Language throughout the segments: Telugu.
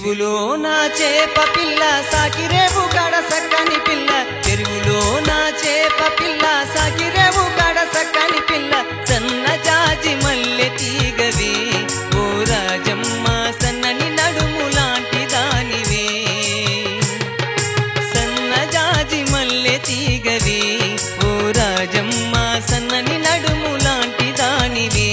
చెరువులో నా చేప పిల్ల సాకిరేవు గడ సక్కని పిల్ల చెరువులో నా చేప పిల్ల సాకిరేవు గడ సక్కని పిల్ల సన్న జాజి మల్లె తీగవే ఓ రాజమ్మ సన్నని నడుము లాంటి దానివే సన్న జాజి మల్లె తీగవే ఓ రాజమ్మ సన్నని నడుము లాంటి దానివే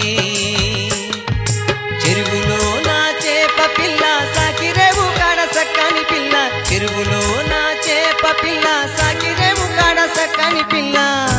చెరువులో నా చేప పిల్ల సాకిరేవు కాడ సక్కని పిల్ల చెరువులో నా చేప పిల్ల సాకిరేవు కాడ సక్కని పిల్ల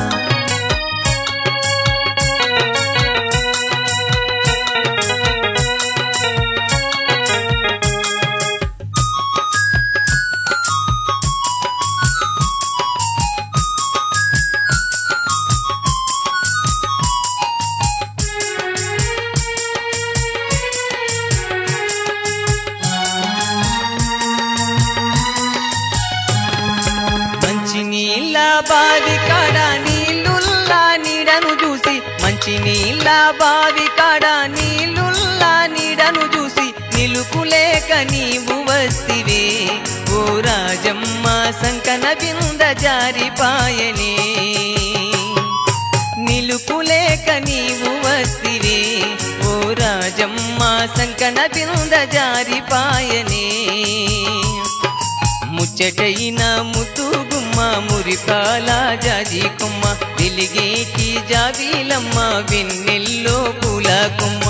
మంచి నీళ్ళ బావి కాడ నీళ్ళుల్లా నీడను చూసి మంచి నీళ్ళ బావి కాడ నీళ్ళుల్లా నీడను చూసి నిలుపులేక నీవు వస్తివే ఓ రాజమ్మ సంకన బింద జారిపాయనే నిలుపులేక నీవు వస్తివే ఓ రాజమ్మ సంకన బింద జారిపాయనే ముచ్చటైన ముత్తు గుమ్మ మురిపాల జాజి కొమ్మ వెలిగేటి జాబీలమ్మ వెన్నెల్లో పూల కొమ్మ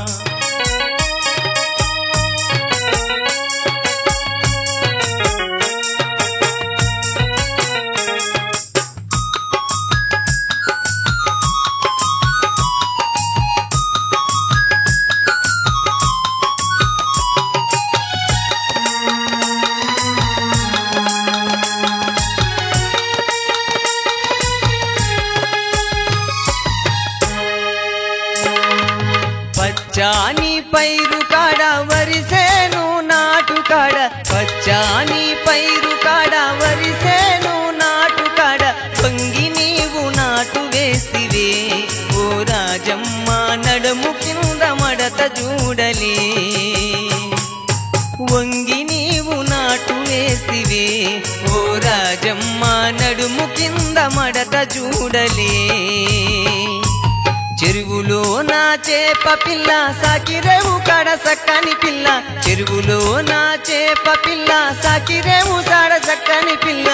పచ్చాని పైరు కాడ వరిసేను నాటు కాడ పచ్చాని పైరు కాడ వరిసేను నాటు కాడ పొంగి నీవు నాటు వేసివే ఓ రాజమ్మ నడుము కింద మడత చూడలే వంగి నీవు నాటు వేసివే ఓ రాజమ్మ నడుము కింద మడత చూడలే చెరువులో నా చేప పిల్ల సాకిరేవు కాడ సక్కని పిల్ల చెరువులో నా చేప పిల్ల సాకిరేవు సాడ సక్కని పిల్ల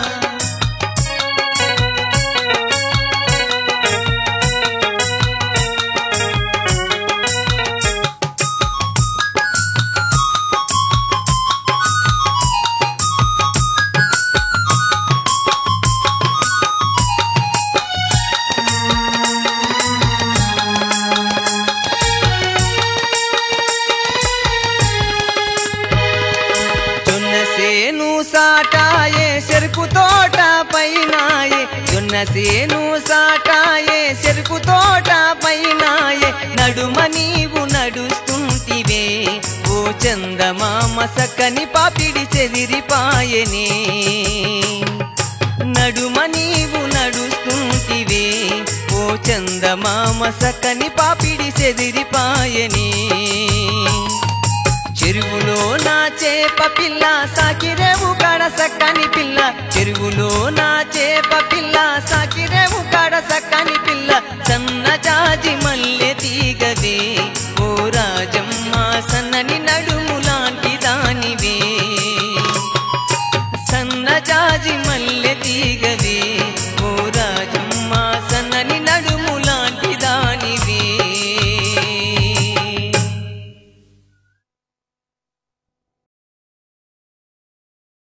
జొన్న సేను సాటాయే చెరుకు తోట పైనాయే జొన్న సేను సాటాయే చెరుకు తోట పైనాయే నడుమ నీవు నడుస్తుంటివే ఓ చందమామ సక్కని పాపిడి చెదిరిపాయనే నడుమ నీవు నడుస్తుంటివే ఓ చందమామ సక్కని పాపిడి చెదిరిపాయనే చెరువులో నా చేప పిల్ల సాకిరేవు కాడ సక్కని పిల్ల చెరువులో నా చేప పిల్ల సాకిరేవు కాడ సక్కని పిల్ల సన్న జాజి మల్లె తీ